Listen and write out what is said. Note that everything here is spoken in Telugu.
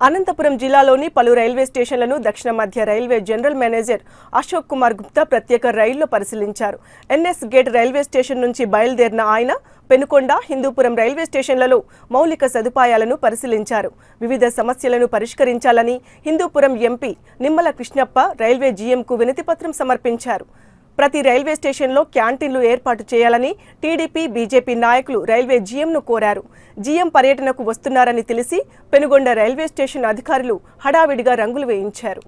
అనంతపురం జిల్లాలోని పలు రైల్వే స్టేషన్లను దక్షిణ మధ్య railway general manager Ashok Kumar Gupta ప్రత్యేక రైల్లో పరిశీలించారు ఎన్ఎస్ గేట్ రైల్వే స్టేషన్ నుంచి బయలుదేరిన ఆయన పెనుకొండ హిందూపురం రైల్వే స్టేషన్లలో మౌలిక సదుపాయాలను పరిశీలించారు వివిధ సమస్యలను పరిష్కరించాలని హిందూపురం ఎంపీ నిమ్మల కృష్ణప్ప రైల్వే జీఎంకు వినతిపత్రం సమర్పించారు ప్రతి రైల్వే స్టేషన్లో క్యాంటీన్లు ఏర్పాటు చేయాలని టీడీపీ బీజేపీ నాయకులు రైల్వే జీఎంను కోరారు జీఎం పర్యటనకు వస్తున్నారని తెలిసి పెనుగొండ రైల్వే స్టేషన్ అధికారులు హడావిడిగా రంగులు వేయించారు